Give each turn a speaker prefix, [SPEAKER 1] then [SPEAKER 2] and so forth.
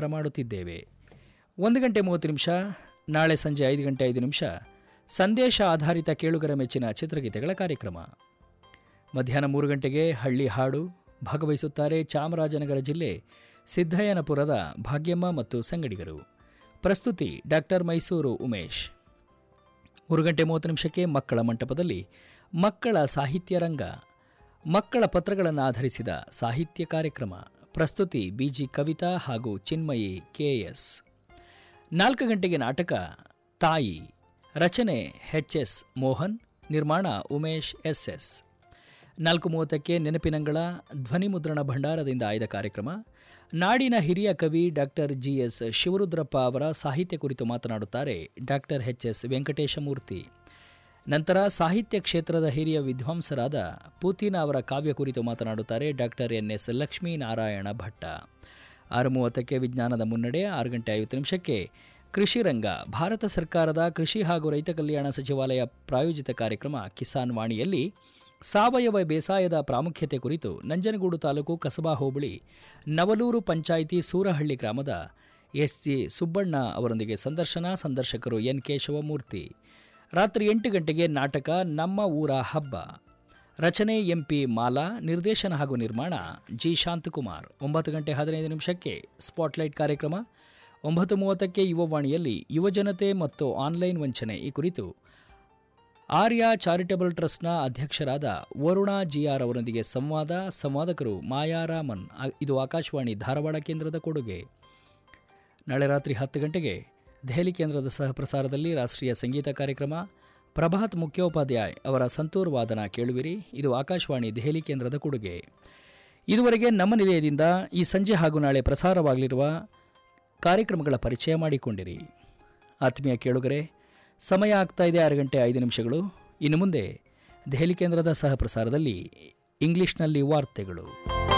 [SPEAKER 1] ಪ್ರಸಾರ ಮಾಡುತ್ತಿದ್ದೇವೆ ಒಂದು ಗಂಟೆ ಮೂವತ್ತು ನಿಮಿಷ ನಾಳೆ ಸಂಜೆ ಐದು ಗಂಟೆ ಐದು ನಿಮಿಷ ಸಂದೇಶ ಆಧಾರಿತ ಕೇಳುಗರ ಮೆಚ್ಚಿನ ಚಿತ್ರಗೀತೆಗಳ ಕಾರ್ಯಕ್ರಮ ಮಧ್ಯಾಹ್ನ ಮೂರು ಗಂಟೆಗೆ ಹಳ್ಳಿ ಹಾಡು ಭಾಗವಹಿಸುತ್ತಾರೆ ಚಾಮರಾಜನಗರ ಜಿಲ್ಲೆ ಸಿದ್ದಯ್ಯನಪುರದ ಭಾಗ್ಯಮ್ಮ ಮತ್ತು ಸಂಗಡಿಗರು ಪ್ರಸ್ತುತಿ ಡಾಕ್ಟರ್ ಮೈಸೂರು ಉಮೇಶ್ ಮೂರು ಗಂಟೆ ಮೂವತ್ತು ನಿಮಿಷಕ್ಕೆ ಮಕ್ಕಳ ಮಂಟಪದಲ್ಲಿ ಮಕ್ಕಳ ಸಾಹಿತ್ಯ ರಂಗ ಮಕ್ಕಳ ಪತ್ರಗಳನ್ನು ಆಧರಿಸಿದ ಸಾಹಿತ್ಯ ಕಾರ್ಯಕ್ರಮ ಪ್ರಸ್ತುತಿ ಬಿಜಿ ಕವಿತಾ ಹಾಗೂ ಚಿನ್ಮಯಿ ಕೆಎಸ್ ನಾಲ್ಕು ಗಂಟೆಗೆ ನಾಟಕ ತಾಯಿ ರಚನೆ ಎಚ್ ಎಸ್ ಮೋಹನ್ ನಿರ್ಮಾಣ ಉಮೇಶ್ ಎಸ್ ಎಸ್ ನಾಲ್ಕು ಮೂವತ್ತಕ್ಕೆ ನೆನಪಿನಂಗಳ ಧ್ವನಿಮುದ್ರಣ ಭಂಡಾರದಿಂದ ಆಯ್ದ ಕಾರ್ಯಕ್ರಮ ನಾಡಿನ ಹಿರಿಯ ಕವಿ ಡಾಕ್ಟರ್ ಜಿ ಎಸ್ ಶಿವರುದ್ರಪ್ಪ ಅವರ ಸಾಹಿತ್ಯ ಕುರಿತು ಮಾತನಾಡುತ್ತಾರೆ ಡಾಕ್ಟರ್ ಎಚ್ ಎಸ್ ವೆಂಕಟೇಶಮೂರ್ತಿ ನಂತರ ಸಾಹಿತ್ಯ ಕ್ಷೇತ್ರದ ಹಿರಿಯ ವಿದ್ವಾಂಸರಾದ ಪೂತಿನ ಅವರ ಕಾವ್ಯ ಕುರಿತು ಮಾತನಾಡುತ್ತಾರೆ doctor N S Lakshminarayana Bhatta ಆರು ಮೂವತ್ತಕ್ಕೆ ವಿಜ್ಞಾನದ ಮುನ್ನಡೆ ಆರು ಗಂಟೆ ಐವತ್ತು ನಿಮಿಷಕ್ಕೆ ಕೃಷಿ ರಂಗ ಭಾರತ ಸರ್ಕಾರದ ಕೃಷಿ ಹಾಗೂ ರೈತ ಕಲ್ಯಾಣ ಸಚಿವಾಲಯ ಪ್ರಾಯೋಜಿತ ಕಾರ್ಯಕ್ರಮ ಕಿಸಾನ್ ವಾಣಿಯಲ್ಲಿ ಸಾವಯವ ಬೇಸಾಯದ ಪ್ರಾಮುಖ್ಯತೆ ಕುರಿತು ನಂಜನಗೂಡು ತಾಲೂಕು ಕಸಬಾ ಹೋಬಳಿ ನವಲೂರು ಪಂಚಾಯಿತಿ ಸೂರಹಳ್ಳಿ ಗ್ರಾಮದ ಎಸ್ ಜಿ ಸುಬ್ಬಣ್ಣ ಅವರೊಂದಿಗೆ ಸಂದರ್ಶನ ಸಂದರ್ಶಕರು ಎನ್ ಕೇಶವಮೂರ್ತಿ ರಾತ್ರಿ ಎಂಟು ಗಂಟೆಗೆ ನಾಟಕ ನಮ್ಮ ಊರ ಹಬ್ಬ ರಚನೆ ಎಂಪಿ ಮಾಲಾ ನಿರ್ದೇಶನ ಹಾಗೂ ನಿರ್ಮಾಣ ಜಿ ಶಾಂತಕುಮಾರ್ ಒಂಬತ್ತು ಗಂಟೆ ಹದಿನೈದು ನಿಮಿಷಕ್ಕೆ ಸ್ಪಾಟ್ಲೈಟ್ ಕಾರ್ಯಕ್ರಮ ಒಂಬತ್ತು ಮೂವತ್ತಕ್ಕೆ ಯುವವಾಣಿಯಲ್ಲಿ ಯುವಜನತೆ ಮತ್ತು ಆನ್ಲೈನ್ ವಂಚನೆ ಈ ಕುರಿತು ಆರ್ಯ ಚಾರಿಟಬಲ್ ಟ್ರಸ್ಟ್ನ ಅಧ್ಯಕ್ಷರಾದ ವರುಣ ಜಿಆರ್ ಅವರೊಂದಿಗೆ ಸಂವಾದ ಸಂವಾದಕರು ಮಾಯಾರಾಮನ್ ಆ- ಇದು ಆಕಾಶವಾಣಿ ಧಾರವಾಡ ಕೇಂದ್ರದ ಕೊಡುಗೆ ನಾಳೆ ರಾತ್ರಿ ಹತ್ತು ಗಂಟೆಗೆ ದೆಹಲಿ ಕೇಂದ್ರದ ಸಹ ಪ್ರಸಾರದಲ್ಲಿ ರಾಷ್ಟ್ರೀಯ ಸಂಗೀತ ಕಾರ್ಯಕ್ರಮ ಪ್ರಭಾತ್ ಮುಖ್ಯೋಪಾಧ್ಯಾಯ್ ಅವರ ಸಂತೂರ್ ವಾದನ ಕೇಳುವಿರಿ ಇದು ಆಕಾಶವಾಣಿ ದೆಹಲಿ ಕೇಂದ್ರದ ಕೊಡುಗೆ ಇದುವರೆಗೆ ನಮ್ಮ ನಿಲಯದಿಂದ ಈ ಸಂಜೆ ಹಾಗೂ ನಾಳೆ ಪ್ರಸಾರವಾಗಲಿರುವ ಕಾರ್ಯಕ್ರಮಗಳ ಪರಿಚಯ ಮಾಡಿಕೊಂಡಿರಿ ಆತ್ಮೀಯ ಕೇಳುಗರೆ ಸಮಯ ಆಗ್ತಾ ಇದೆ ಆರು ಗಂಟೆ ಐದು ನಿಮಿಷಗಳು ಇನ್ನು ಮುಂದೆ ದೆಹಲಿ ಕೇಂದ್ರದ ಸಹ ಪ್ರಸಾರದಲ್ಲಿ ಇಂಗ್ಲಿಷ್ನಲ್ಲಿ ವಾರ್ತೆಗಳು